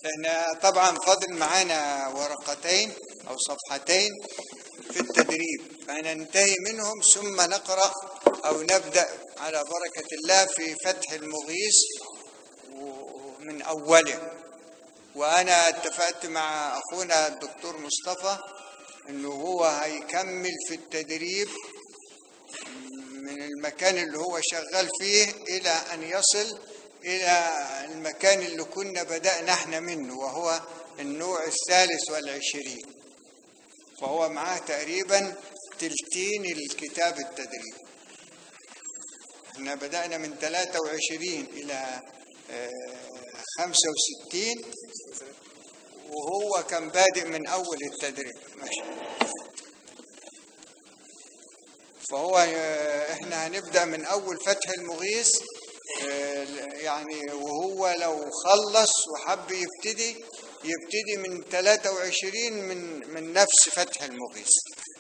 احنا طبعا فاضل معانا ورقتين او صفحتين في التدريب فننتهي منهم ثم نقرا او نبدا على بركه الله في فتح المغيث من اوله وانا اتفقت مع اخونا الدكتور مصطفى انه هو هيكمل في التدريب من المكان اللي هو شغال فيه الى ان يصل الى المكان اللي كنا بدأنا احنا منه وهو النوع الثالث والعشرين فهو معاه تقريبا تلتين الكتاب التدريب احنا بدأنا من 23 إلى آه، 65 وهو كان بادئ من أول التدريب ماشي فهو آه، احنا هنبدأ من أول فتح المغيث آه، يعني وهو لو خلص وحب يبتدي يبتدي من 23 من من نفس فتح المغيث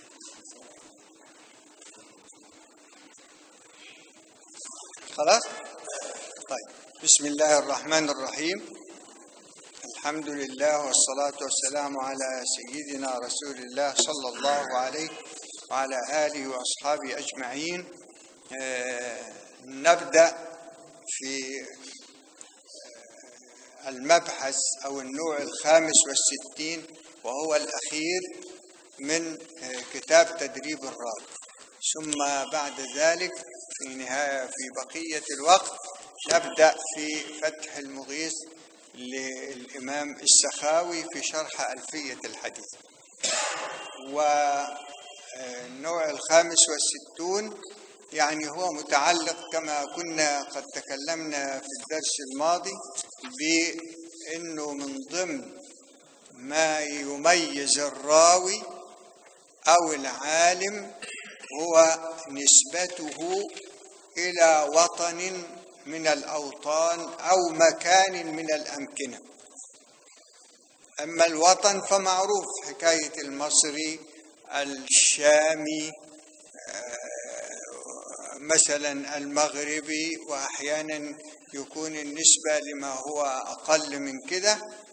خلاص طيب بسم الله الرحمن الرحيم الحمد لله والصلاة والسلام على سيدنا رسول الله صلى الله عليه وعلى آله وأصحابه أجمعين آه، نبدأ في آه، المبحث أو النوع الخامس والستين وهو الأخير من آه، كتاب تدريب الراوي ثم بعد ذلك في نهاية في بقية الوقت نبدأ في فتح المغيث للإمام السخاوي في شرح ألفية الحديث والنوع الخامس والستون يعني هو متعلق كما كنا قد تكلمنا في الدرس الماضي بأنه من ضمن ما يميز الراوي أو العالم هو نسبته إلى وطن من الأوطان أو مكان من الأمكنة أما الوطن فمعروف حكاية المصري الشامي آه، مثلا المغربي وأحيانا يكون النسبة لما هو أقل من كده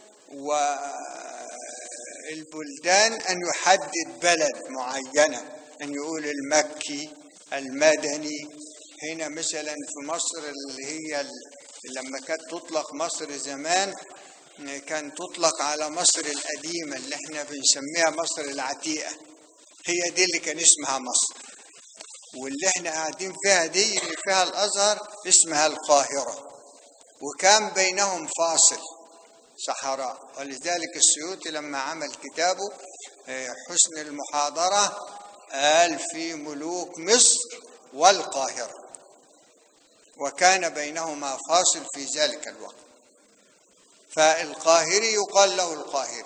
والبلدان أن يحدد بلد معينة أن يقول المكي المدني هنا مثلا في مصر اللي هي ال- لما كانت تطلق مصر زمان كان تطلق على مصر القديمة اللي احنا بنسميها مصر العتيقة هي دي اللي كان اسمها مصر واللي احنا قاعدين فيها دي اللي فيها الأزهر اسمها القاهرة وكان بينهم فاصل صحراء ولذلك السيوطي لما عمل كتابه آه، حسن المحاضرة قال في ملوك مصر والقاهرة وكان بينهما فاصل في ذلك الوقت فالقاهري يقال له القاهري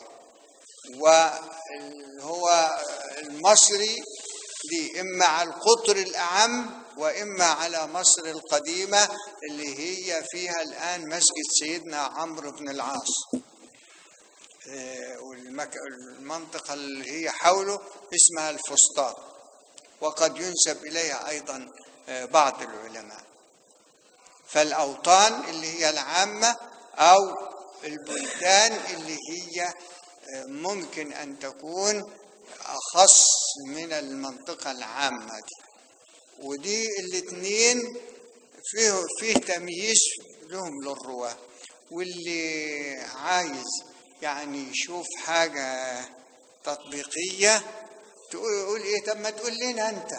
وهو المصري دي إما على القطر الأعم وإما على مصر القديمة اللي هي فيها الآن مسجد سيدنا عمرو بن العاص آه، والمك- المنطقة اللي هي حوله اسمها الفسطاط وقد ينسب إليها أيضا آه، بعض العلماء فالأوطان اللي هي العامة أو البلدان اللي هي آه، ممكن أن تكون أخص من المنطقة العامة دي ودي الاثنين فيه فيه تمييز لهم للرواة واللي عايز يعني يشوف حاجة تطبيقية تقول يقول ايه طب ما تقول لنا انت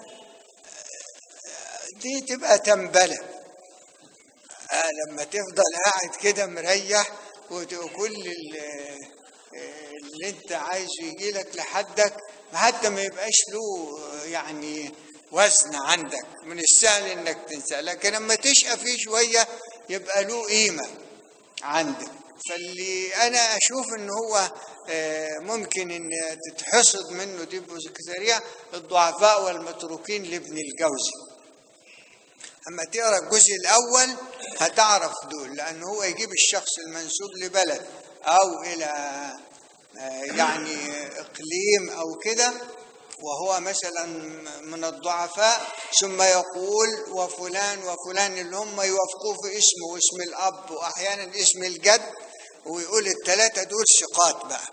دي تبقى تنبلة آه لما تفضل قاعد كده مريح وكل اللي انت عايزه يجي لك لحدك حتى ما يبقاش له يعني وزن عندك من السهل انك تنسى لكن لما تشقى فيه شويه يبقى له قيمه عندك فاللي انا اشوف ان هو آه، ممكن ان تتحصد منه دي سريع الضعفاء والمتروكين لابن الجوزي اما تقرا الجزء الاول هتعرف دول لان هو يجيب الشخص المنسوب لبلد او الى آه، يعني اقليم او كده وهو مثلا من الضعفاء ثم يقول وفلان وفلان اللي هم يوافقوه في اسمه واسم الاب واحيانا اسم الجد ويقول الثلاثة دول ثقات بقى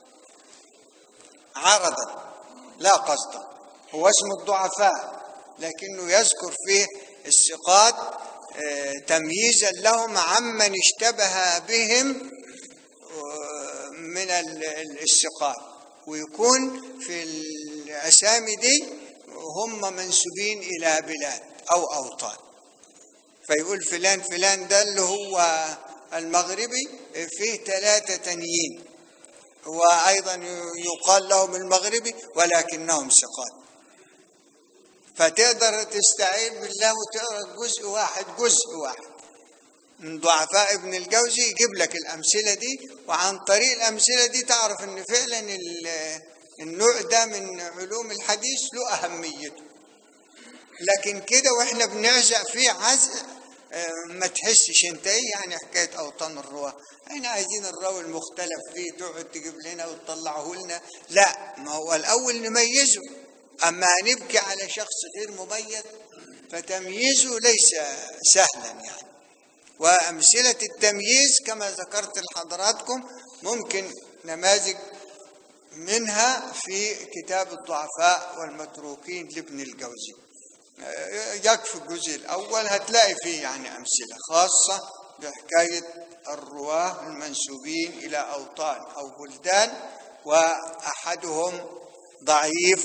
عرضا لا قصدا هو اسمه الضعفاء لكنه يذكر فيه الثقات آه، تمييزا لهم عمن اشتبه بهم آه، من ال- ال- الثقات ويكون في الأسامي دي هم منسوبين إلى بلاد أو أوطان فيقول فلان فلان ده اللي هو المغربي فيه ثلاثة تانيين وأيضا يقال لهم المغربي ولكنهم ثقات فتقدر تستعين بالله وتقرا جزء واحد جزء واحد من ضعفاء ابن الجوزي يجيب لك الأمثلة دي وعن طريق الأمثلة دي تعرف إن فعلا ال- النوع ده من علوم الحديث له أهميته لكن كده واحنا بنعزق فيه عزق آه، ما تحسش انت ايه يعني حكايه اوطان الرواه احنا عايزين الراوي المختلف فيه تقعد تجيب لنا وتطلعه لنا لا ما هو الاول نميزه اما نبكي على شخص غير مميز فتمييزه ليس سهلا يعني وامثله التمييز كما ذكرت لحضراتكم ممكن نماذج منها في كتاب الضعفاء والمتروكين لابن الجوزي يكفي الجزء الأول هتلاقي فيه يعني أمثلة خاصة بحكاية الرواة المنسوبين إلى أوطان أو بلدان وأحدهم ضعيف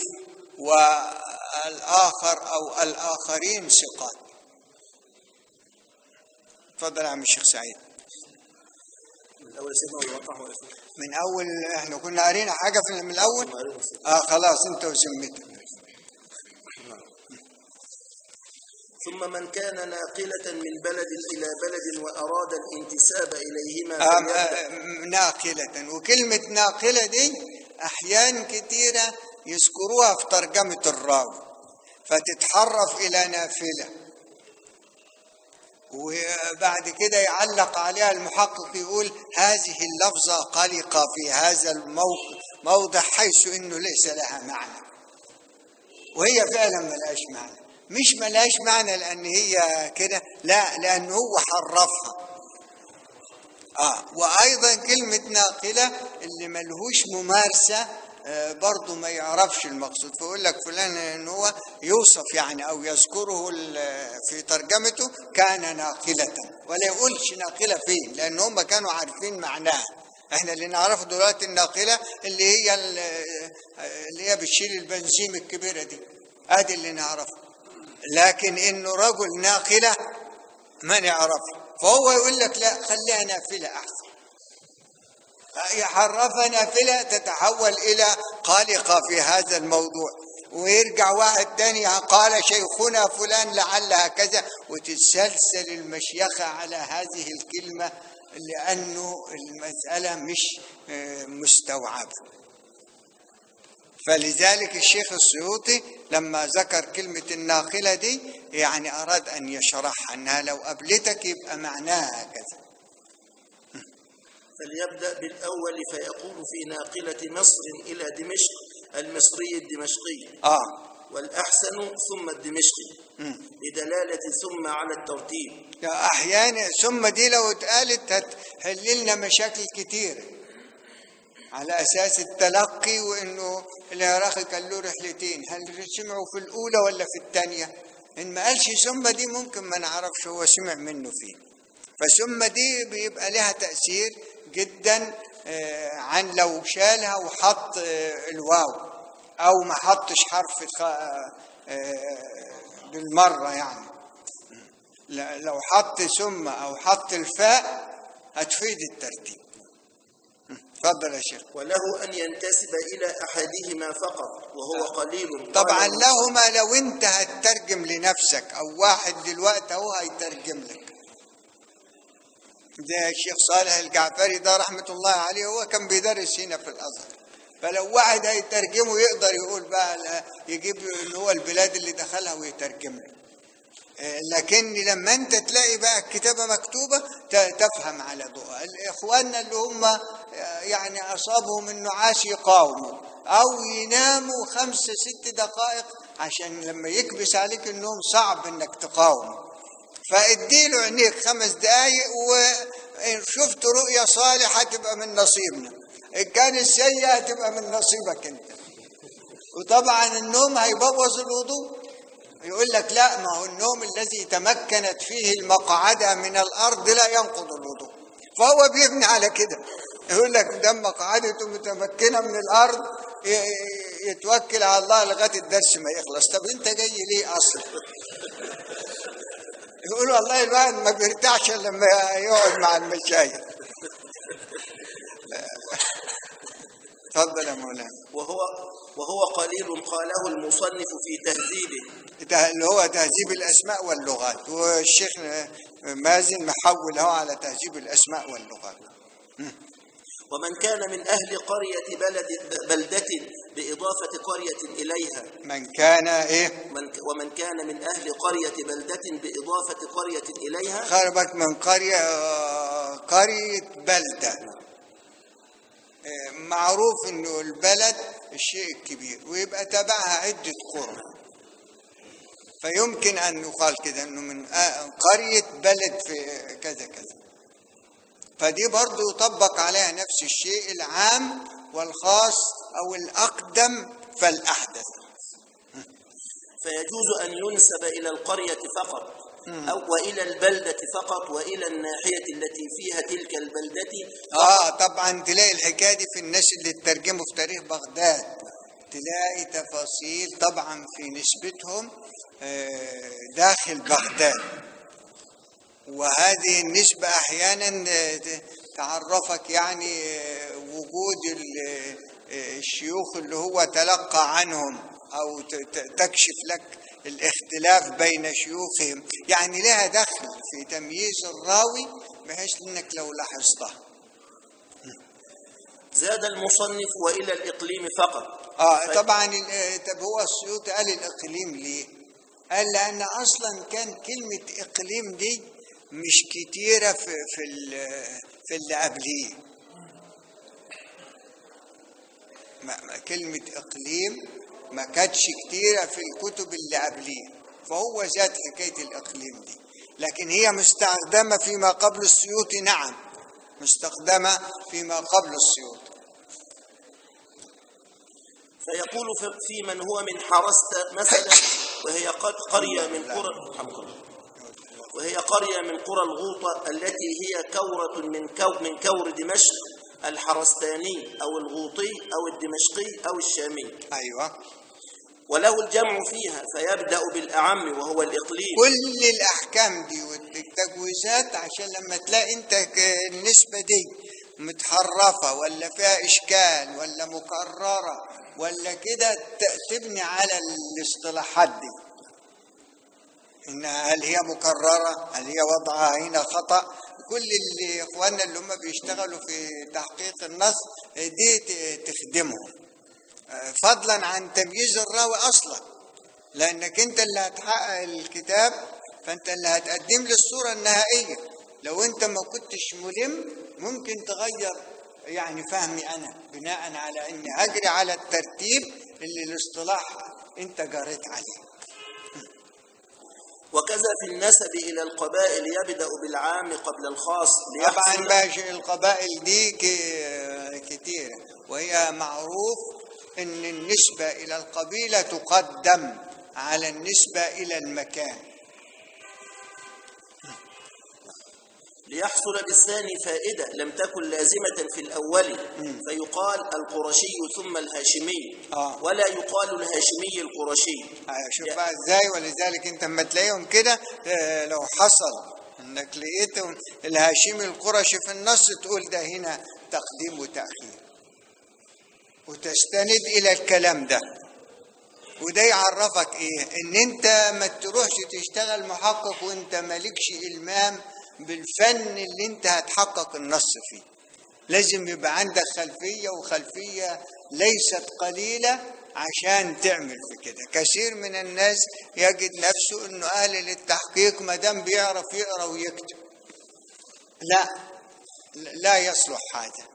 والآخر أو الآخرين ثقات تفضل يا عم الشيخ سعيد الأول سيدنا ويوضح ولا شيء؟ من أول إحنا كنا قارينا حاجة في من الأول معلومة سيدنا. آه خلاص أنت وسميتك ثم من كان ناقلة من بلد إلى بلد وأراد الانتساب إليهما آم، فليبدأ آم، ناقلة وكلمة ناقلة دي أحيان كثيرة يذكروها في ترجمة الراوي فتتحرف إلى نافلة وبعد كده يعلق عليها المحقق يقول هذه اللفظة قلقة في هذا الموقع موضع حيث انه ليس لها معنى وهي فعلا ملهاش معنى مش ملهاش معنى لان هي كده لا لان هو حرفها اه وايضا كلمه ناقله اللي ملهوش ممارسه آه برضه ما يعرفش المقصود فيقول لك فلان ان هو يوصف يعني او يذكره ال- في ترجمته كان ناقله ولا يقولش ناقله فين لان هم كانوا عارفين معناها احنا اللي نعرفه دلوقتي الناقله اللي هي ال- اللي هي بتشيل البنزيم الكبيره دي ادي اللي نعرفه لكن انه رجل ناقله ما نعرفه فهو يقول لك لا خليها نافله احسن يحرفها نافله تتحول الى قلقه في هذا الموضوع ويرجع واحد تاني قال شيخنا فلان لعل هكذا وتتسلسل المشيخه على هذه الكلمه لانه المساله مش آه، مستوعبه فلذلك الشيخ السيوطي لما ذكر كلمة الناقلة دي يعني أراد أن يشرحها أنها لو قابلتك يبقى معناها هكذا فليبدأ بالأول فيقول في ناقلة مصر إلى دمشق المصري الدمشقي آه والأحسن ثم الدمشقي لدلالة ثم على الترتيب يا أحيانا ثم دي لو اتقالت هتحل لنا مشاكل كتيرة على أساس التلقي وإنه العراقي كان له رحلتين هل سمعوا في الأولى ولا في الثانية إن ما قالش ثم دي ممكن ما نعرفش هو سمع منه فين فثم دي بيبقى لها تأثير جدا آه، عن لو شالها وحط آه، الواو أو ما حطش حرف خ- آه، بالمرة يعني لا- لو حط ثم او حط الفاء هتفيد الترتيب اتفضل يا شيخ وله أن ينتسب إلى أحدهما فقط وهو قليل طبعا قال لهما لو انت هتترجم لنفسك او واحد دلوقتي هو هيترجم لك ده الشيخ صالح الجعفري ده رحمة الله عليه هو كان بيدرس هنا في الأزهر فلو واحد هيترجمه يقدر يقول بقى لا- يجيب له اللي هو البلاد اللي دخلها ويترجم له آه، لكن لما انت تلاقي بقى الكتابة مكتوبة ت- تفهم على ضوءها اخواننا اللي هم آه، يعني اصابهم النعاس يقاوموا او يناموا خمسة ست دقائق عشان لما يكبس عليك النوم صعب انك تقاوم فاديله عينيك خمس دقايق و... إن شفت رؤية صالحة تبقى من نصيبنا إن كانت سيئة تبقى من نصيبك أنت وطبعا النوم هيبوظ الوضوء يقول لك لا ما هو النوم الذي تمكنت فيه المقعدة من الأرض لا ينقض الوضوء فهو بيبني على كده يقول لك دم مقعدته متمكنة من الأرض ي- ي- يتوكل على الله لغاية الدرس ما يخلص طب أنت جاي ليه أصلا يقول والله الواحد ما بيرتاحش إلا لما يقعد مع المشايخ تفضل يا مولانا وهو وهو قليل قاله المصنف في تهذيبه ده اللي هو تهذيب الاسماء واللغات والشيخ مازن محول اهو على تهذيب الاسماء واللغات ومن كان من أهل قرية بلد بلدة بإضافة قرية إليها من كان ايه من ومن كان من أهل قرية بلدة بإضافة قرية إليها خربك من قرية آه، قرية بلدة آه، معروف انه البلد الشيء الكبير ويبقى تبعها عدة قرى فيمكن ان يقال كده انه من آه، قرية بلد في كذا كذا فدي برضو يطبق عليها نفس الشيء العام والخاص او الاقدم فالاحدث فيجوز أن ينسب إلى القرية فقط أو وإلى البلدة فقط وإلى الناحية التي فيها تلك البلدة اه طبعا تلاقي الحكايه دي في الناس اللي ترجموا في تاريخ بغداد تلاقي تفاصيل طبعا في نسبتهم آه، داخل بغداد وهذه النسبة أحيانا آه، ت- تعرفك يعني آه، وجود ال- آه، الشيوخ اللي هو تلقى عنهم أو ت- ت- تكشف لك الاختلاف بين شيوخهم يعني لها دخل في تمييز الراوي بحيث انك لو لاحظتها زاد المصنف وإلى الإقليم فقط اه طبعا ال- آه، طب هو السيوطي قال الاقليم ليه؟ قال لان اصلا كان كلمه اقليم دي مش كتيره في في ال- في اللي قبليه ما- ما- كلمه اقليم ما كانتش كتيره في الكتب اللي قبليه فهو زاد حكايه الاقليم دي لكن هي مستخدمه فيما قبل السيوطي نعم مستخدمه فيما قبل السيوطي فيقول في- في من هو من حرست مثلا وهي قد قرية من قرى الحمد لله. وهي قرية من قرى الغوطة التي هي كورة من كو من كور دمشق الحرستاني أو الغوطي أو الدمشقي أو الشامي ايوه وله الجمع فيها فيبدأ بالأعم وهو الإقليم كل الاحكام دي والتجويزات عشان لما تلاقي انت ك- النسبه دي متحرفه ولا فيها اشكال ولا مكرره ولا كده ت- تبني على الاصطلاحات دي ان هل هي مكرره هل هي وضعها هنا خطا كل اللي اخواننا اللي هم بيشتغلوا في تحقيق النص دي ت- تخدمهم فضلا عن تمييز الراوي اصلا لانك انت اللي هتحقق الكتاب فانت اللي هتقدم لي الصوره النهائيه لو انت ما كنتش ملم ممكن تغير يعني فهمي انا بناء على اني اجري على الترتيب اللي الاصطلاح انت جريت عليه وكذا في النسب إلى القبائل يبدأ بالعام قبل الخاص طبعا ليحصل باش القبائل دي ك- كتيرة وهي معروف ان النسبة الى القبيلة تقدم على النسبة الى المكان ليحصل بالثاني فائدة لم تكن لازمة في الأول فيقال القرشي ثم الهاشمي آه. ولا يقال الهاشمي القرشي آه، شوف بقى ازاي ولذلك انت لما تلاقيهم كده آه، لو حصل انك لقيتهم الهاشمي القرشي في النص تقول ده هنا تقديم وتأخير وتستند الى الكلام ده وده يعرفك ايه ان انت ما تروحش تشتغل محقق وانت مالكش المام بالفن اللي انت هتحقق النص فيه لازم يبقى عندك خلفية وخلفية ليست قليلة عشان تعمل في كده كثير من الناس يجد نفسه انه اهل للتحقيق ما دام بيعرف يقرا ويكتب لا لا يصلح هذا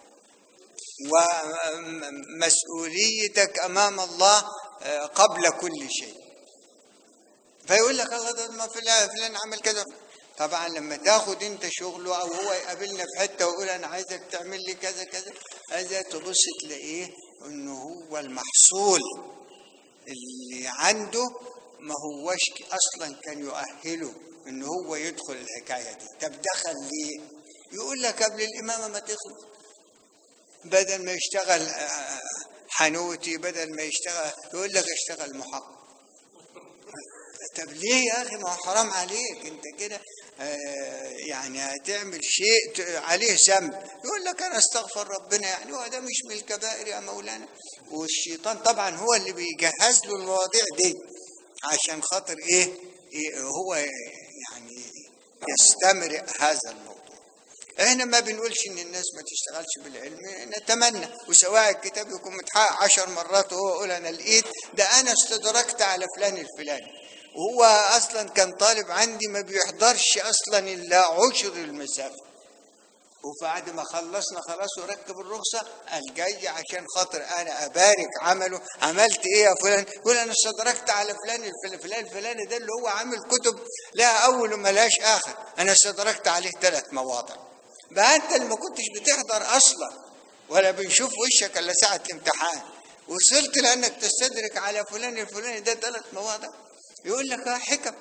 ومسؤوليتك امام الله آه، قبل كل شيء فيقول لك الله ده ما فلان فلان عمل كذا طبعا لما تاخد انت شغله او هو يقابلنا في حته ويقول انا عايزك تعمل لي كذا كذا هذا تبص تلاقيه انه هو المحصول اللي عنده ما هوش اصلا كان يؤهله ان هو يدخل الحكايه دي طب دخل ليه يقول لك قبل الامامه ما تخلص بدل ما يشتغل آه، حنوتي بدل ما يشتغل يقول لك اشتغل محقق طب ليه يا اخي ما هو حرام عليك انت كده آه، يعني هتعمل شيء ت- عليه ذنب يقول لك انا استغفر ربنا يعني هو ده مش من الكبائر يا مولانا والشيطان طبعا هو اللي بيجهز له المواضيع دي عشان خاطر ايه, إيه هو يعني يستمرئ هذا الموضوع احنا ما بنقولش ان الناس ما تشتغلش بالعلم نتمنى وسواء الكتاب يكون متحقق عشر مرات وهو يقول انا لقيت ده انا استدركت على فلان الفلاني وهو اصلا كان طالب عندي ما بيحضرش اصلا الا عشر المسافه وبعد ما خلصنا خلاص وركب الرخصة قال جاي عشان خاطر أنا أبارك عمله عملت إيه يا فلان يقول أنا استدركت على فلان الفل- فلان الفلاني ده اللي هو عامل كتب لا أول وما لاش آخر أنا استدركت عليه ثلاث مواضع بقى أنت اللي ما كنتش بتحضر أصلا ولا بنشوف وشك إلا ساعة الامتحان وصلت لأنك تستدرك على فلان الفلاني ده ثلاث مواضع يقول لك آه حكم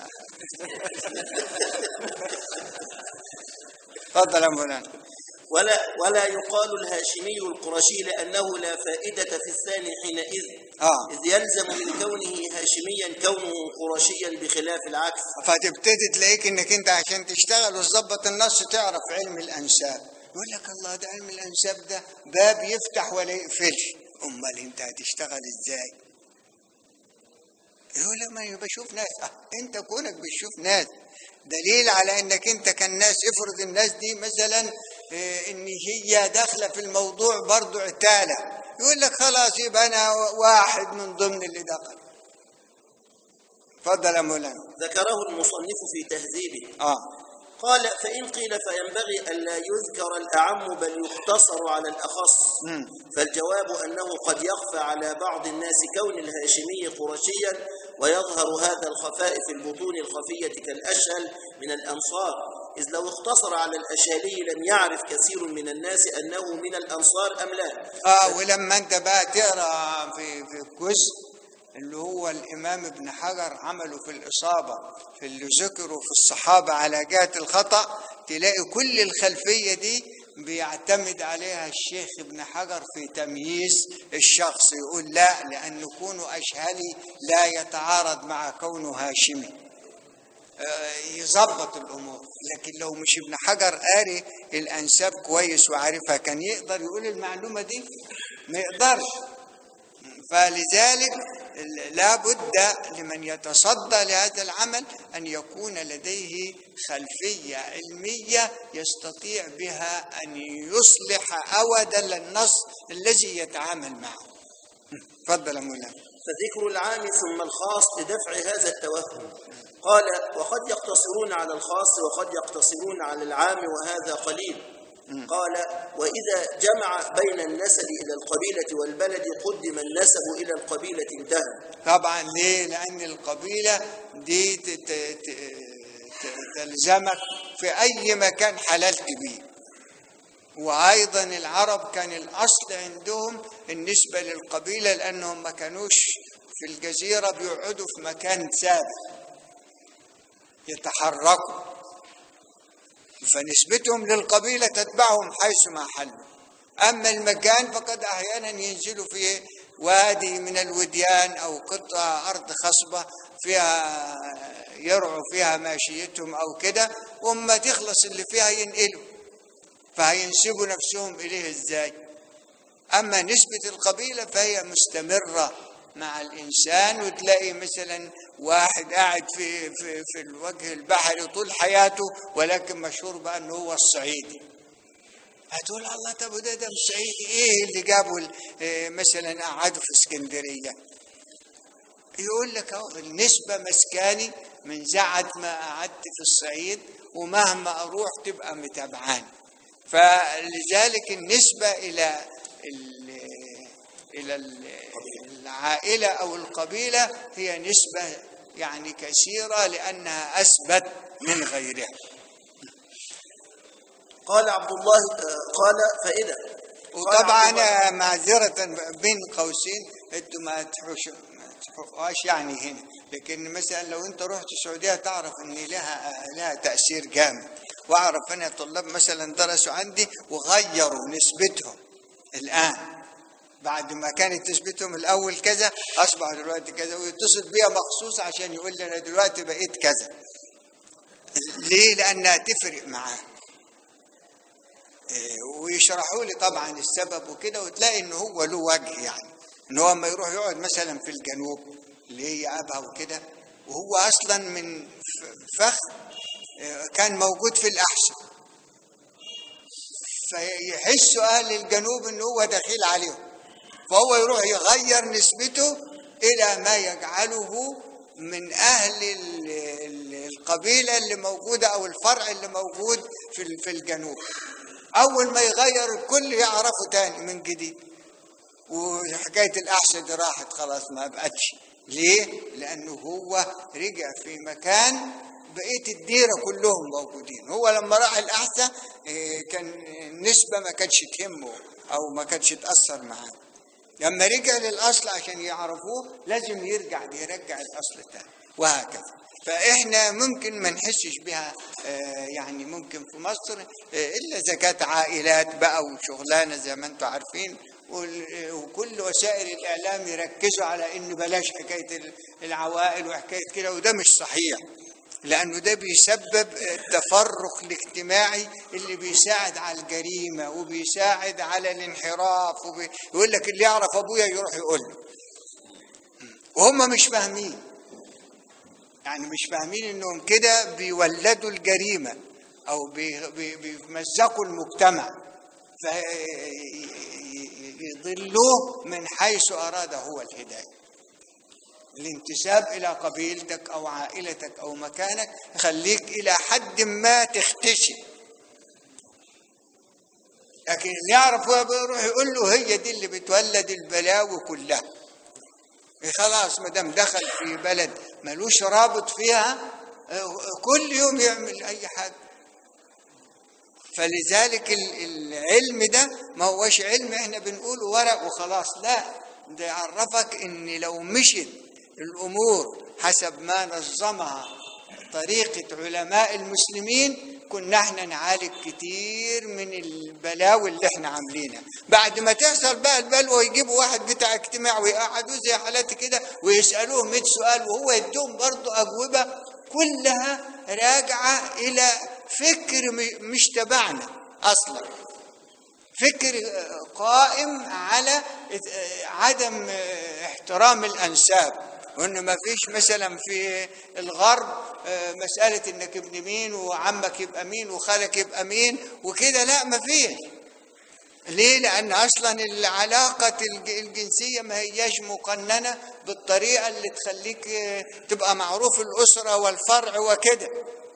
تفضل يا مولانا ولا ولا يقال الهاشمي القرشي لأنه لا فائدة في الثاني حينئذ آه. إذ يلزم من كونه هاشميا كونه قرشيا بخلاف العكس فتبتدي تلاقيك انك انت عشان تشتغل وتظبط النص تعرف علم الانساب يقول لك الله ده علم الانساب ده باب يفتح ولا يقفلش امال انت هتشتغل ازاي يقول لك ما أنا بشوف ناس اه انت كونك بتشوف ناس دليل على انك انت كالناس افرض الناس دي مثلا اه ان هي داخله في الموضوع برضو عتاله يقول لك خلاص يبقى انا واحد من ضمن اللي دخل اتفضل يا مولانا ذكره المصنف في تهذيبه اه قال فإن قيل فينبغي ألا يذكر الأعم بل يقتصر على الأخص مم. فالجواب أنه قد يخفى على بعض الناس كون الهاشمي قرشيا ويظهر هذا الخفاء في البطون الخفية كالأشهل من الأنصار إذ لو اقتصر على الأشهلي لم يعرف كثير من الناس أنه من الأنصار أم لا اه ولما انت بقى تقرا في في الجزء اللي هو الامام ابن حجر عمله في الاصابه في اللي ذكروا في الصحابه على جهه الخطا تلاقي كل الخلفيه دي بيعتمد عليها الشيخ ابن حجر في تمييز الشخص يقول لا لان كونه اشهلي لا يتعارض مع كونه هاشمي آه، يظبط الامور لكن لو مش ابن حجر قاري الانساب كويس وعارفها كان يقدر يقول المعلومه دي ما يقدرش فلذلك لا بد لمن يتصدى لهذا العمل ان يكون لديه خلفيه علميه يستطيع بها ان يصلح اودا للنص الذي يتعامل معه تفضل يا مولانا فذكر العام ثم الخاص لدفع هذا التوهم قال وقد يقتصرون على الخاص وقد يقتصرون على العام وهذا قليل قال وإذا جمع بين النسب إلى القبيلة والبلد قدم النسب إلى القبيلة انتهى طبعا ليه لان القبيله دي ت- ت- ت- ت- تلزمك في اي مكان حللت بيه وايضا العرب كان الاصل عندهم النسبه للقبيله لانهم ما كانوش في الجزيره بيقعدوا في مكان ثابت يتحركوا فنسبتهم للقبيله تتبعهم حيث ما حلوا اما المكان فقد احيانا ينزلوا في وادي من الوديان او قطعه ارض خصبه فيها يرعوا فيها ماشيتهم او كده واما تخلص اللي فيها ينقلوا فهينسبوا نفسهم اليه ازاي اما نسبه القبيله فهي مستمره مع الانسان وتلاقي مثلا واحد قاعد في في في الوجه البحري طول حياته ولكن مشهور بقى انه هو الصعيدي هتقول الله طب وده ده مش صعيدي ايه اللي جابه ال- إيه مثلا قعدوا في اسكندريه يقول لك اهو النسبه مسكاني من ساعه ما قعدت في الصعيد ومهما اروح تبقى متابعاني فلذلك النسبه الى ال- الى ال- العائله او القبيله هي نسبه يعني كثيرة لأنها أثبت من غيرها قال عبد الله آه، قال فإذا قال عبد وطبعا الله- معذرة بين قوسين انتوا ما تحوش ما تحوش يعني هنا لكن مثلا لو انت رحت السعودية تعرف ان لها لها تأثير جامد واعرف انا طلاب مثلا درسوا عندي وغيروا نسبتهم الان بعد ما كانت نسبتهم الاول كذا اصبح دلوقتي كذا ويتصل بيا مخصوص عشان يقول لي انا دلوقتي بقيت كذا ليه لانها تفرق معاه إيه، ويشرحوا لي طبعا السبب وكده وتلاقي ان هو له وجه يعني ان هو لما يروح يقعد مثلا في الجنوب اللي هي ابها وكده وهو اصلا من ف- فخ إيه، كان موجود في الاحسن فيحسوا اهل الجنوب ان هو دخيل عليهم فهو يروح يغير نسبته الى ما يجعله من اهل ال- ال- القبيله اللي موجوده او الفرع اللي موجود في ال- في الجنوب اول ما يغير الكل يعرفه تاني من جديد وحكايه الاحسن دي راحت خلاص ما بقتش ليه لانه هو رجع في مكان بقيه الديره كلهم موجودين هو لما راح الاحسن إيه، كان النسبه ما كانتش تهمه او ما كانتش تاثر معاه لما رجع للاصل عشان يعرفوه لازم يرجع يرجع الاصل تاني وهكذا فاحنا ممكن ما نحسش بها آه، يعني ممكن في مصر آه، الا اذا كانت عائلات بقى وشغلانه زي ما انتم عارفين وال- وكل وسائل الاعلام يركزوا على ان بلاش حكايه ال- العوائل وحكايه كده وده مش صحيح لانه ده بيسبب التفرق الاجتماعي اللي بيساعد على الجريمه وبيساعد على الانحراف ويقول لك اللي يعرف ابويا يروح يقول له وهم مش فاهمين يعني مش فاهمين انهم كده بيولدوا الجريمه او بي- بي- بيمزقوا المجتمع فيضلوه من حيث اراد هو الهدايه الانتساب الى قبيلتك او عائلتك او مكانك يخليك الى حد ما تختشي لكن اللي يعرف هو بيروح يقول له هي دي اللي بتولد البلاوي كلها خلاص ما دام دخل في بلد ملوش رابط فيها آه، كل يوم يعمل اي حاجه فلذلك ال- العلم ده ما هوش علم احنا بنقوله ورق وخلاص لا ده يعرفك ان لو مشت الامور حسب ما نظمها طريقة علماء المسلمين كنا احنا نعالج كتير من البلاوي اللي احنا عاملينها بعد ما تحصل بقى البلوى يجيبوا واحد بتاع اجتماع ويقعدوه زي حالاتي كده ويسألوه 100 سؤال وهو يديهم برضه أجوبة كلها راجعة إلى فكر م- مش تبعنا أصلا فكر آه، قائم على آه، عدم آه، احترام الأنساب وإن ما فيش مثلا في الغرب آه، مسألة إنك ابن مين وعمك يبقى مين وخالك يبقى مين وكده لا ما فيش ليه؟ لأن أصلا العلاقة الج- الجنسية ما هياش مقننة بالطريقة اللي تخليك آه، تبقى معروف الأسرة والفرع وكده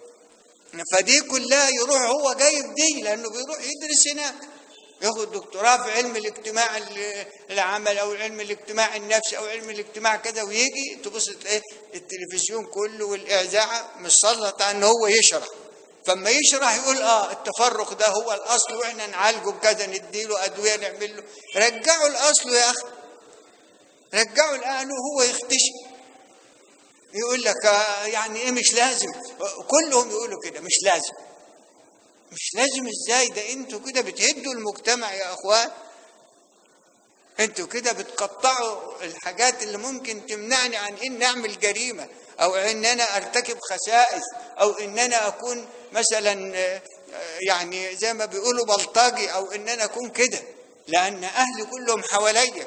فدي كلها يروح هو جايب دي لانه بيروح يدرس هناك ياخد دكتوراه في علم الاجتماع ال- العمل او علم الاجتماع النفسي او علم الاجتماع كذا ويجي تبص تلاقي التلفزيون كله والاذاعه مسلط على ان هو يشرح فما يشرح يقول اه التفرق ده هو الاصل واحنا نعالجه بكذا نديله ادويه نعمل له رجعوا الاصل يا اخي رجعوا لاهله وهو يختشي يقول لك آه، يعني ايه مش لازم كلهم يقولوا كده مش لازم مش لازم ازاي ده انتوا كده بتهدوا المجتمع يا اخوان انتوا كده بتقطعوا الحاجات اللي ممكن تمنعني عن ان اعمل جريمه او ان انا ارتكب خسائس او ان انا اكون مثلا آه، آه، يعني زي ما بيقولوا بلطجي او ان انا اكون كده لان اهلي كلهم حواليا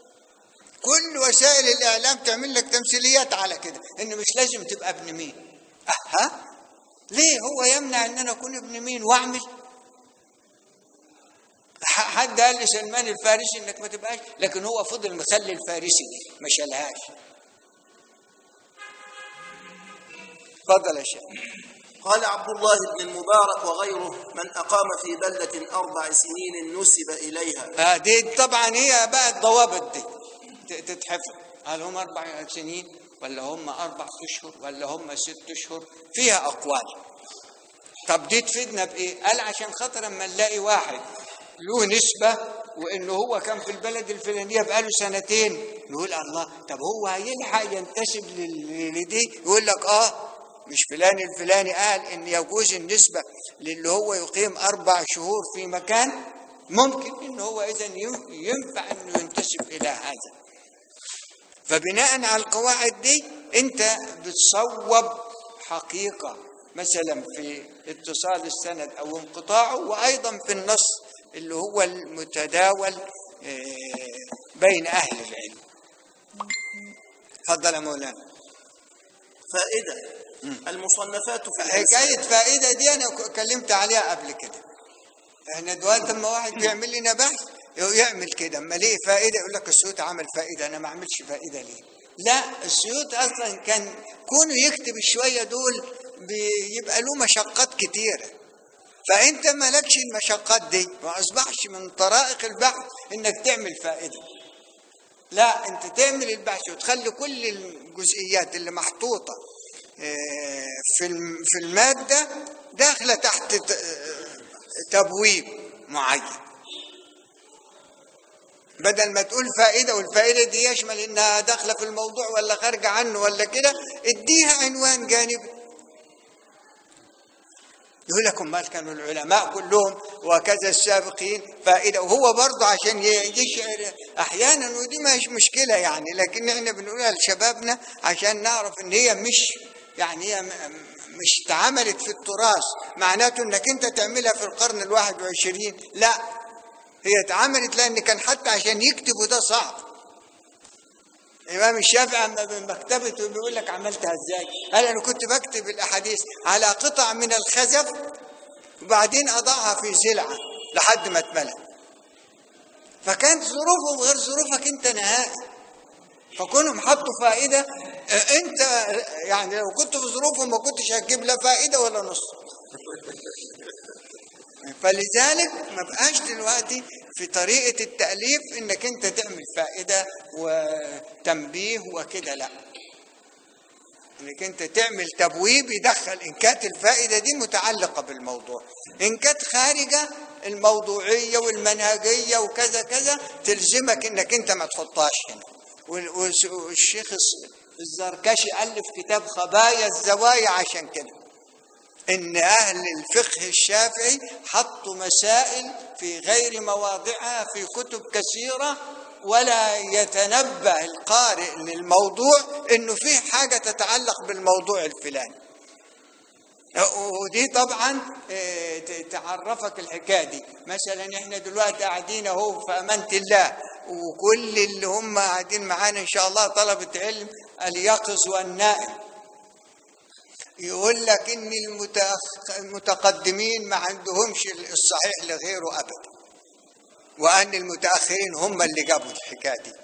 كل وسائل الاعلام تعمل لك تمثيليات على كده ان مش لازم تبقى ابن مين اها ليه هو يمنع ان انا اكون ابن مين واعمل ح- حد قال لسلمان الفارسي انك ما تبقاش لكن هو فضل مخلي الفارسي ما شالهاش اتفضل يا شيخ قال عبد الله بن المبارك وغيره من أقام في بلدة أربع سنين نسب إليها آه دي طبعا هي بقى الضوابط دي ت- تتحفظ هل هم اربع سنين ولا هم أربع أشهر ولا هم ست أشهر فيها أقوال طب دي تفيدنا بإيه؟ قال عشان خاطر اما نلاقي واحد له نسبة وإنه هو كان في البلد الفلانية بقاله سنتين نقول الله طب هو هيلحق ينتسب لل- لدي يقول لك آه مش فلان الفلاني قال إن يجوز النسبة للي هو يقيم أربع شهور في مكان ممكن إن هو إذا ينفع إنه ينتسب إلى هذا فبناء على القواعد دي انت بتصوب حقيقة مثلا في اتصال السند او انقطاعه وايضا في النص اللي هو المتداول آه، بين اهل العلم تفضل يا مولانا فائدة المصنفات في حكاية الإنسان فائدة دي أنا اتكلمت عليها قبل كده احنا دلوقتي لما واحد بيعمل لنا بحث يعمل كده اما ليه فائدة يقول لك السيوط عمل فائدة أنا ما أعملش فائدة ليه لا السيوط أصلا كان كونه يكتب الشوية دول بيبقى له مشقات كتيرة فأنت مالكش المشقات دي ما أصبحش من طرائق البحث إنك تعمل فائدة لا انت تعمل البحث وتخلي كل الجزئيات اللي محطوطه آه، في الم- في الماده داخله تحت ت- آه، تبويب معين بدل ما تقول فائده والفائده دي يشمل انها داخله في الموضوع ولا خارجه عنه ولا كده اديها عنوان جانبي يقول لك امال كانوا العلماء كلهم وكذا السابقين فائده وهو برضه عشان ي- يشعر احيانا ودي ما هيش مشكله يعني لكن احنا بنقولها لشبابنا عشان نعرف ان هي مش يعني هي م- مش اتعملت في التراث معناته انك انت تعملها في القرن الواحد وعشرين لا هي اتعملت لان كان حتى عشان يكتبوا ده صعب الإمام الشافعي أما بمكتبته بيقول لك عملتها إزاي؟ قال أنا كنت بكتب الأحاديث على قطع من الخزف وبعدين أضعها في زلعة لحد ما اتملى. فكانت ظروفهم غير ظروفك أنت نهائي. فكونهم حطوا فائدة آه، أنت يعني لو كنت في ظروفهم ما كنتش هتجيب لا فائدة ولا نص. فلذلك ما بقاش دلوقتي في طريقة التأليف انك انت تعمل فائدة وتنبيه وكده لا انك انت تعمل تبويب يدخل ان كانت الفائدة دي متعلقة بالموضوع ان كانت خارجة الموضوعية والمنهجية وكذا كذا تلزمك انك انت ما تحطهاش هنا وال- والس- والشيخ الس- الزركشي ألف كتاب خبايا الزوايا عشان كده ان اهل الفقه الشافعي حطوا مسائل في غير مواضعها في كتب كثيره ولا يتنبه القارئ للموضوع انه فيه حاجه تتعلق بالموضوع الفلاني ودي طبعا آه، ت- تعرفك الحكايه دي مثلا احنا دلوقتي قاعدين اهو في امانه الله وكل اللي هم قاعدين معانا ان شاء الله طلبه علم اليقظ والنائم يقول لك ان المتأخ- المتقدمين ما عندهمش الصحيح لغيره ابدا وان المتاخرين هم اللي جابوا الحكايه دي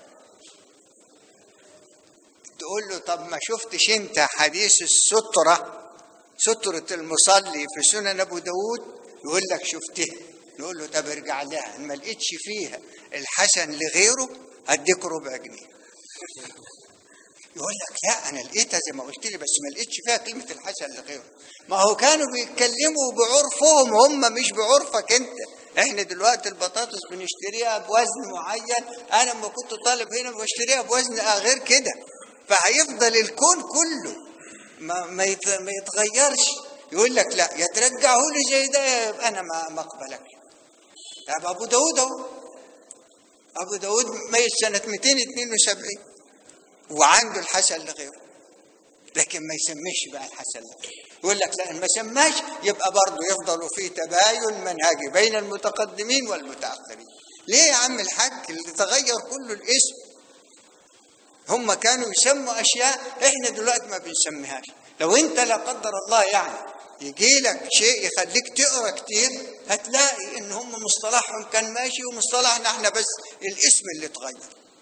تقول له طب ما شفتش انت حديث الستره ستره المصلي في سنن ابو داود يقول لك شفته نقول له طب ارجع لها ان ما لقيتش فيها الحسن لغيره هديك ربع جنيه يقول لك لا انا لقيتها زي ما قلت لي بس ما لقيتش فيها كلمه الحسن لغيره ما هو كانوا بيتكلموا بعرفهم هم مش بعرفك انت احنا دلوقتي البطاطس بنشتريها بوزن معين انا لما كنت طالب هنا بشتريها بوزن غير كده فهيفضل الكون كله ما ما يت- ما يتغيرش يقول لك لا يا ترجعه لي زي ده يا يبقى انا ما ما اقبلكش طب ابو داود اهو ابو داود ميت سنه 272 وعنده الحسن لغيره لكن ما يسميش بقى الحسن لغيره يقول لك لا إن ما سماش يبقى برضه يفضل في تباين منهجي بين المتقدمين والمتاخرين ليه يا عم الحاج اللي تغير كله الاسم هم كانوا يسموا اشياء احنا دلوقتي ما بنسميهاش لو انت لا قدر الله يعني يجي لك شيء يخليك تقرا كتير هتلاقي ان هم مصطلحهم كان ماشي ومصطلحنا احنا بس الاسم اللي اتغير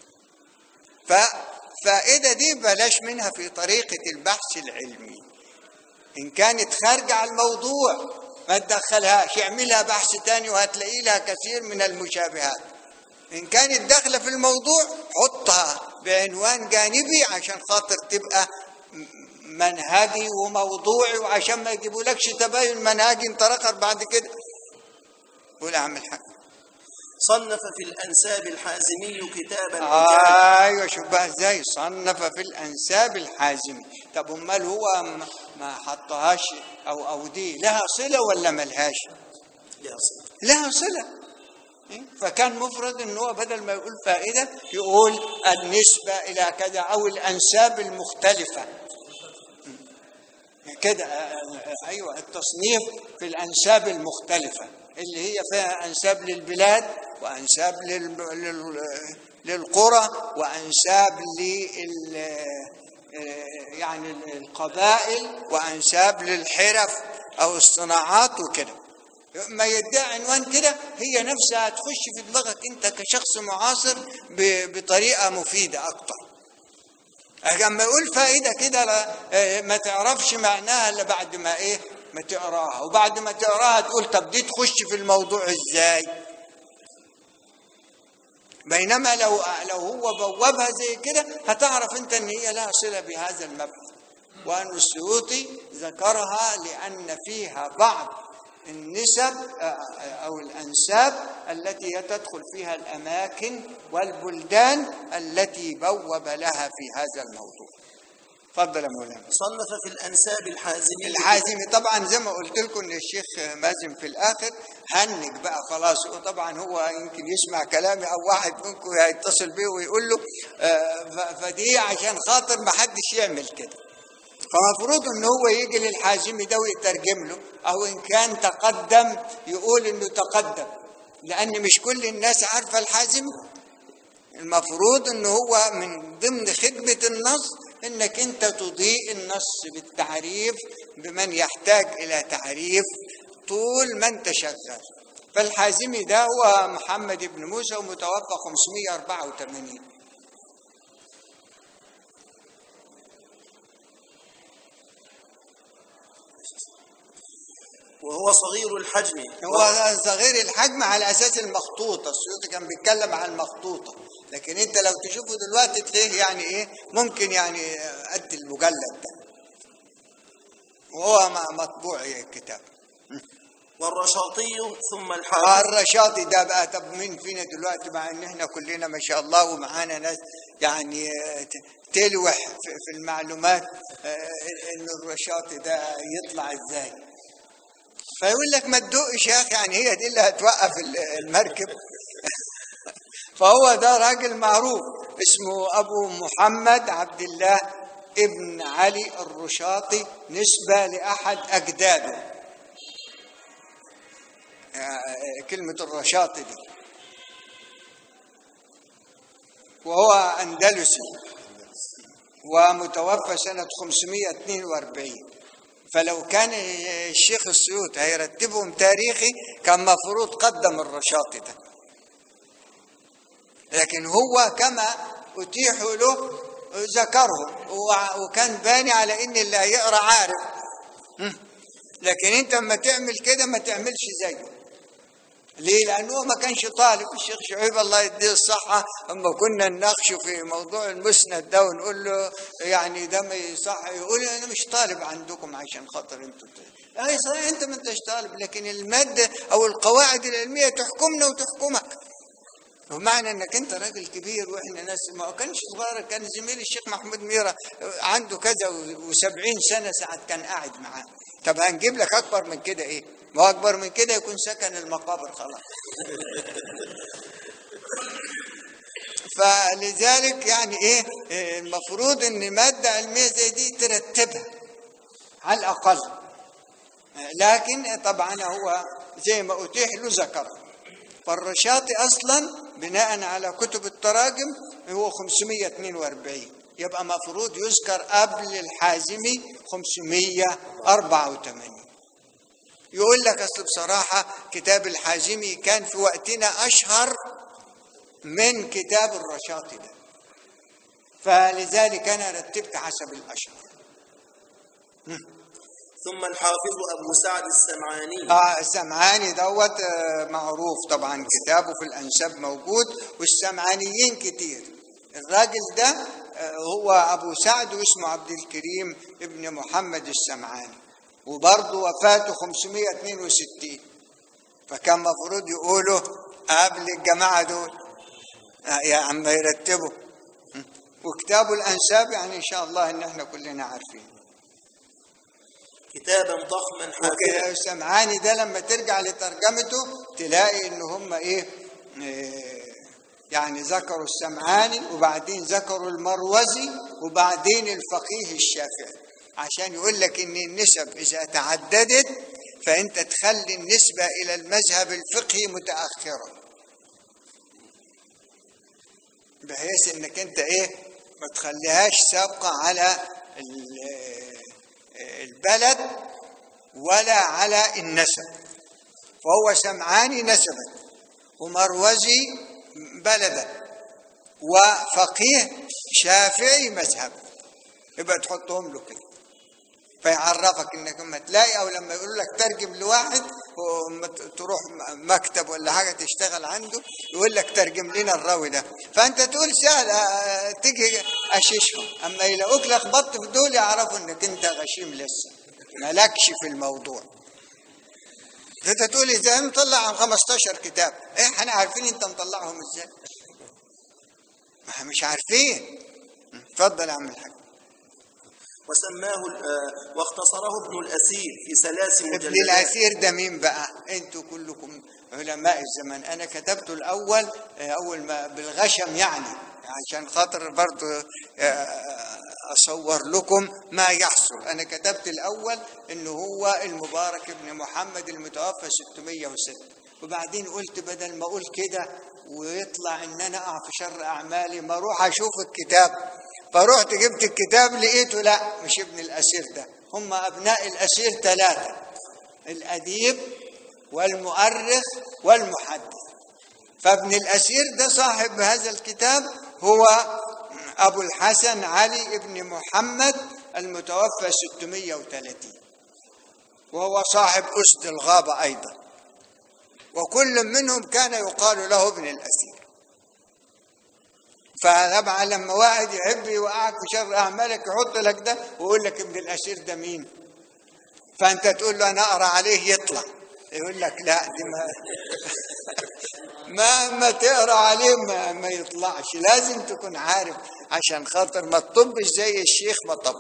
ففائدة دي بلاش منها في طريقة البحث العلمي إن كانت خارجة على الموضوع ما تدخلهاش اعملها بحث تاني وهتلاقي لها كثير من المشابهات إن كانت داخلة في الموضوع حطها بعنوان جانبي عشان خاطر تبقى م- منهجي وموضوعي وعشان ما يجيبولكش تباين منهجي انت رخر بعد كده قول يا عم الحاج صنف في الأنساب الحازمي كتابا حكاية ايوه شوف بقى ازاي صنف في الانساب الحازمي طب امال هو ما- ما حطهاش او او دي لها صله ولا ملهاش لها صلة. لها صله إيه؟ فكان مفرد ان هو بدل ما يقول فائده يقول النسبه الى كذا او الانساب المختلفه كده آه، آه، ايوه التصنيف في الانساب المختلفه اللي هي فيها انساب للبلاد وانساب لل... لل... للقرى وانساب لل آه، يعني القبائل وانساب للحرف او الصناعات وكده ما يدعي عنوان كده هي نفسها تخش في دماغك انت كشخص معاصر ب- بطريقه مفيده اكتر لما يقول فائده كده لا- آه، ما تعرفش معناها الا بعد ما ايه ما تقراها وبعد ما تقراها تقول طب دي تخش في الموضوع ازاي بينما لو لو هو بوابها زي كده هتعرف انت ان هي لها صله بهذا المبحث وان السيوطي ذكرها لان فيها بعض النسب آه، او الانساب التي تدخل فيها الاماكن والبلدان التي بوب لها في هذا الموضوع تفضل يا مولانا صنف في الأنساب الحازمي الحازمي طبعا زي ما قلت لكم ان الشيخ مازن في الاخر هنج بقى خلاص وطبعا هو يمكن يسمع كلامي او واحد منكم هيتصل بيه ويقول له آه، ف- فدي عشان خاطر ما حدش يعمل كده فمفروض ان هو يجي للحازمي ده ويترجم له او ان كان تقدم يقول انه تقدم لان مش كل الناس عارفه الحازمي المفروض ان هو من ضمن خدمة النص انك انت تضيء النص بالتعريف بمن يحتاج الى تعريف طول ما انت شغال فالحازمي ده هو محمد بن موسى ومتوفى 584 وهو صغير الحجم هو صغير الحجم على اساس المخطوطه السيوطي كان بيتكلم عن المخطوطه لكن انت لو تشوفه دلوقتي تلاقيه يعني ايه ممكن يعني قد المجلد ده وهو م- مطبوع الكتاب والرشاطي ثم الحافظ الرشاطي ده بقى طب مين فينا دلوقتي مع ان احنا كلنا ما شاء الله ومعانا ناس يعني آه، ت- تلوح في في المعلومات آه، ان الرشاطي ده يطلع ازاي فيقول لك ما تدقش يا اخي يعني هي دي اللي هتوقف ال- المركب فهو ده راجل معروف اسمه ابو محمد عبد الله ابن علي الرشاطي نسبة لأحد أجداده آه، كلمة الرشاطي دي وهو أندلسي ومتوفى سنة 542 فلو كان الشيخ السيوط هيرتبهم تاريخي كان مفروض قدم الرشاطي ده لكن هو كما أتيح له ذكرهم وع- وكان باني على ان اللي هيقرا عارف هم. لكن انت لما تعمل كده ما تعملش زيه ليه؟ لأنه هو ما كانش طالب الشيخ شعيب الله يديه الصحة أما كنا نناقشه في موضوع المسند ده ونقول له يعني ده ما يصح يقول أنا مش طالب عندكم عشان خاطر أنتوا ت- أي صحيح أنت ما أنتش طالب لكن المادة أو القواعد العلمية تحكمنا وتحكمك ومعنى انك انت راجل كبير واحنا ناس ما كانش صغير كان زميل الشيخ محمود ميرا عنده كذا وسبعين سنة ساعة كان قاعد معاه طب هنجيب لك اكبر من كده ايه ما هو اكبر من كده يكون سكن المقابر خلاص فلذلك يعني ايه إيه، المفروض ان مادة علمية زي دي ترتبها على الاقل لكن طبعا هو زي ما اتيح له ذكرها فالرشاطي اصلا بناء على كتب التراجم هو 542 يبقى مفروض يذكر قبل الحازمي 584 يقول لك اصل بصراحه كتاب الحازمي كان في وقتنا اشهر من كتاب الرشاطي ده فلذلك انا رتبت حسب الاشهر ثم الحافظ أبو سعد السمعاني آه السمعاني دوت آه، معروف طبعا كتابه في الأنساب موجود والسمعانيين كتير الراجل ده آه، هو ابو سعد واسمه عبد الكريم ابن محمد السمعاني وبرضه وفاته 562 فكان مفروض يقولوا قبل الجماعه دول آه، يا عم يرتبوا وكتاب الانساب يعني ان شاء الله ان احنا كلنا عارفين كتابا ضخما حافلا السمعاني ده لما ترجع لترجمته تلاقي ان هم ايه إيه، يعني ذكروا السمعاني وبعدين ذكروا المروزي وبعدين الفقيه الشافعي عشان يقول لك ان النسب اذا تعددت فانت تخلي النسبه الى المذهب الفقهي متاخره بحيث انك انت ايه ما تخليهاش سابقه على ال- البلد ولا على النسب فهو سمعاني نسبا ومروزي بلدا وفقيه شافعي مذهب يبقى تحطهم له كده فيعرفك انك لما تلاقي او لما يقول لك ترجم لواحد وما ت- تروح م- مكتب ولا حاجه تشتغل عنده يقول لك ترجم لنا الراوي ده فانت تقول سهل آه، تيجي اشيشهم اما يلاقوك لخبطت في دول يعرفوا انك انت غشيم لسه مالكش في الموضوع انت تقول ازاي مطلع عن 15 كتاب ايه احنا عارفين انت مطلعهم ازاي ما مش عارفين اتفضل يا عم الحاج وسماه ال- آه، واختصره ابن الأسير في ثلاث ابن مجلدات الأثير ده مين بقى انتوا كلكم علماء الزمن انا كتبته الاول آه، اول ما بالغشم يعني عشان خاطر برضو آه، اصور لكم ما يحصل انا كتبت الاول انه هو المبارك ابن محمد المتوفى 606 وبعدين قلت بدل ما اقول كده ويطلع ان انا اقع في شر اعمالي ما اروح اشوف الكتاب فرحت جبت الكتاب لقيته لا مش ابن الاسير ده هم ابناء الاسير ثلاثه الاديب والمؤرخ والمحدث فابن الاسير ده صاحب هذا الكتاب هو ابو الحسن علي بن محمد المتوفى 630 وهو صاحب اسد الغابه ايضا وكل منهم كان يقال له ابن الاسير فطبعا لما واحد يحب يوقعك في شر اعمالك يحط لك ده ويقول لك ابن الاسير ده مين فانت تقول له انا اقرا عليه يطلع يقول لك لا دي ما ما ما تقرا عليه ما, ما يطلعش لازم تكون عارف عشان خاطر ما تطبش زي الشيخ ما طب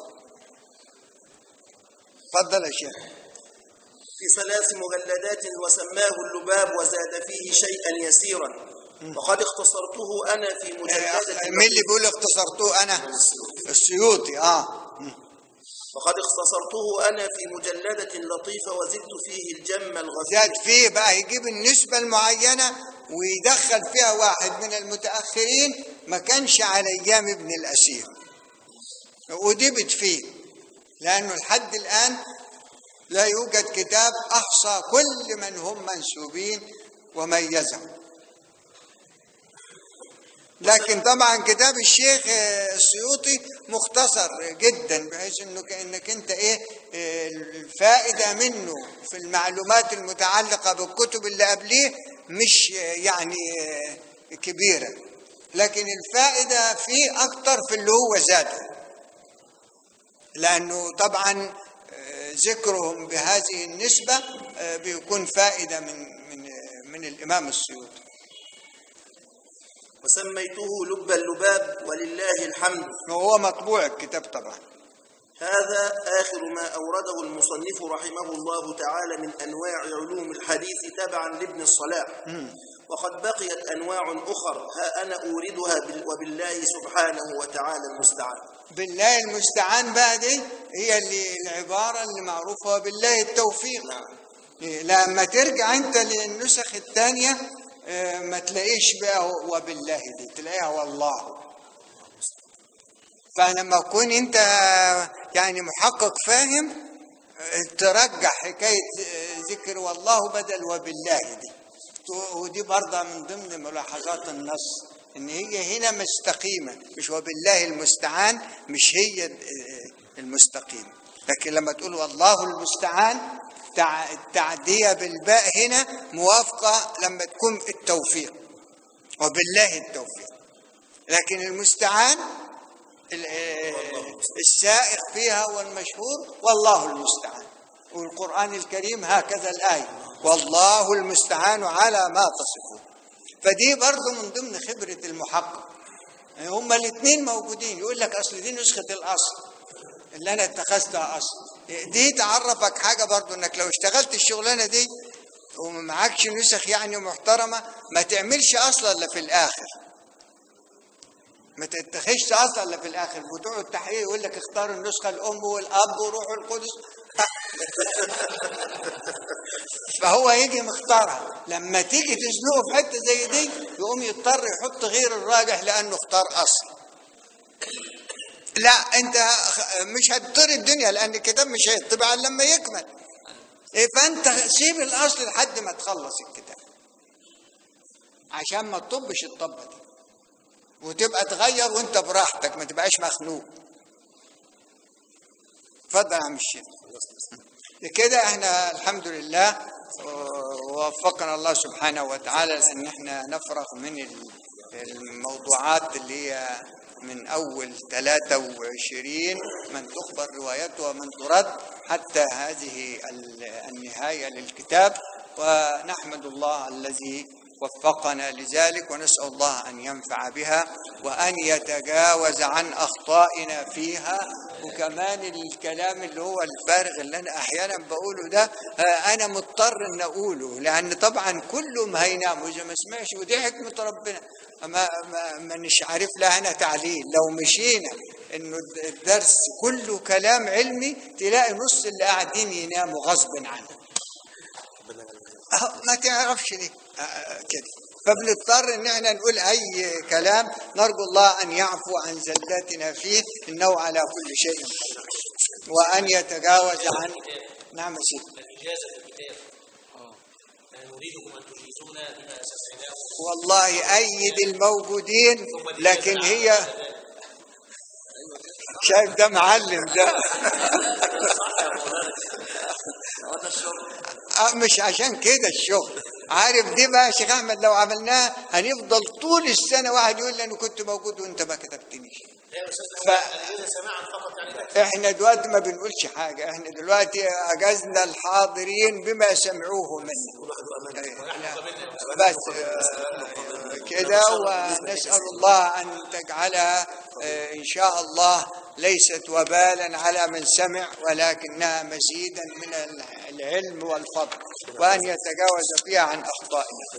اتفضل يا شيخ في ثلاث مجلدات وسماه اللباب وزاد فيه شيئا يسيرا وقد اختصرته أنا في مجلدة مين اللي بيقول اختصرتوه انا السيوطي اه وقد اختصرته أنا في مجلدة لطيفة وزدت فيه الجم الغزير زاد فيه بقى يجيب النسبة المعينة ويدخل فيها واحد من المتأخرين ما كانش على أيام ابن الأسير ودي بتفيد لأنه لحد الآن لا يوجد كتاب أحصى كل من هم منسوبين وميزهم لكن طبعا كتاب الشيخ آه، السيوطي مختصر جدا بحيث انه كانك انت ايه آه، الفائده منه في المعلومات المتعلقه بالكتب اللي قبليه مش آه، يعني آه، كبيره لكن الفائده فيه اكتر في اللي هو زاده لانه طبعا آه، ذكرهم بهذه النسبه آه، بيكون فائده من من آه، من الامام السيوطي وسميته لب اللباب ولله الحمد وهو مطبوع الكتاب طبعا هذا آخر ما أورده المصنف رحمه الله تعالى من أنواع علوم الحديث تبعا لابن الصلاح وقد بقيت أنواع أخر ها أنا أوردها بال- وبالله سبحانه وتعالى المستعان بالله المستعان بقى دي هي اللي العبارة اللي معروفة بالله التوفيق نعم. إيه، لما ترجع انت للنسخ الثانية آه، ما تلاقيش بقى وبالله دي تلاقيها والله فلما تكون انت يعني محقق فاهم آه، ترجح حكاية آه، ذكر والله بدل وبالله دي ودي برضه من ضمن ملاحظات النص ان هي هنا مستقيمة مش وبالله المستعان مش هي آه، المستقيمة لكن لما تقول والله المستعان تع- التعدية بالباء هنا موافقة لما تكون التوفيق وبالله التوفيق لكن المستعان ال- آه، السائق فيها والمشهور والله المستعان والقرآن الكريم هكذا الآية والله المستعان على ما تصفون فدي برضو من ضمن خبرة المحقق يعني هما الاثنين موجودين يقول لك أصل دي نسخة الأصل اللي أنا اتخذتها أصل دي تعرفك حاجة برضو إنك لو اشتغلت الشغلانة دي ومعكش نسخ يعني محترمة ما تعملش أصلا إلا في الآخر ما تتخذش اصلا الا في الاخر بتوع التحقيق يقول لك اختار النسخه الام والاب وروح القدس فهو يجي مختارها لما تيجي تزنقه في حته زي دي يقوم يضطر يحط غير الراجح لانه اختار اصل لا انت خ- مش هتضطر الدنيا لان الكتاب مش هيطبع الا لما يكمل إيه، فانت سيب الاصل لحد ما تخلص الكتاب عشان ما تطبش الطبه دي وتبقى تغير وانت براحتك ما تبقاش مخنوق اتفضل يا عم الشيخ كده احنا الحمد لله ووفقنا الله سبحانه وتعالى لان احنا نفرغ من ال- الموضوعات اللي هي من اول 23 من تخبر روايته ومن ترد حتى هذه ال- النهايه للكتاب ونحمد الله الذي وفقنا لذلك ونسال الله ان ينفع بها وان يتجاوز عن اخطائنا فيها وكمان الكلام اللي هو الفارغ اللي انا احيانا بقوله ده آه، انا مضطر ان اقوله لان طبعا كلهم هيناموا اذا ما سمعش ودي حكمه ربنا ما ما مانيش عارف لها انا تعليل لو مشينا انه الدرس كله كلام علمي تلاقي نص اللي قاعدين يناموا غصب عنهم أهو ما تعرفش ليه آه، آه، كده فبنضطر ان احنا نقول اي كلام نرجو الله ان يعفو عن زلاتنا فيه انه على كل شيء قدير. وان يتجاوز عن نعم يا سيدي الإجازة في الكتاب يعني نريدكم أن تجيزونا بما أسسناه والله ايد الموجودين لكن هي شايف ده معلم ده هذا الشغل آه، مش عشان كده الشغل عارف دي بقى يا شيخ احمد لو عملناها هنفضل طول السنه واحد يقول لي انا كنت موجود وانت ما كتبتنيش يا أستاذ ف- الإجازة سماعا فقط يعني لا احنا دلوقتي ما بنقولش حاجه احنا دلوقتي اجزنا الحاضرين بما سمعوه منا لا، بس آه، كده ونسال الله ان تجعلها آه، ان شاء الله ليست وبالا على من سمع ولكنها مزيدا من العلم والفضل وان يتجاوز فيها عن اخطائنا